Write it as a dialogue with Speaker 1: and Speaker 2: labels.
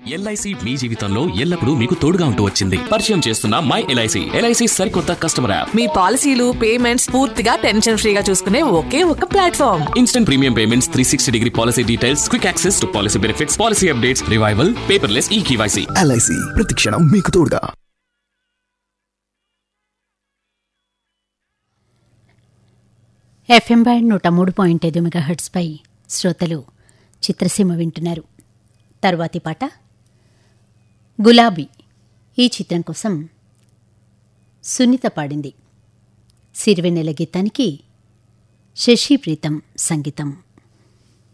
Speaker 1: LIC మీ జీవితంలో ఎల్లప్పుడూ మీకు తోడుగా ఉంటూ వచ్చింది పరిచయం చేస్తున్న మై ఎల్ఐసి ఎల్ఐసి సరికొత్త కస్టమర్ యాప్
Speaker 2: మీ పాలసీలు పేమెంట్స్ పూర్తిగా టెన్షన్ ఫ్రీగా చూసుకునే ఒకే ఒక platform
Speaker 1: instant premium payments three sixty degree policy details quick access to policy benefits policy updates revival paperless e KYC
Speaker 3: LIC ప్రతిక్షణం మీకు తోడుగా
Speaker 4: ఎఫ్ఎం బ్యాండ్ నూట మూడు పాయింట్ ఐదు మెగాహెర్ట్స్పై శ్రోతలు చిత్రసీమ వింటున్నారు తరువాతి పాట గులాబీ ఈ చిత్రం కోసం సునీత పాడింది సిరివెన్నెల గీతానికి శశి ప్రీతం సంగీతం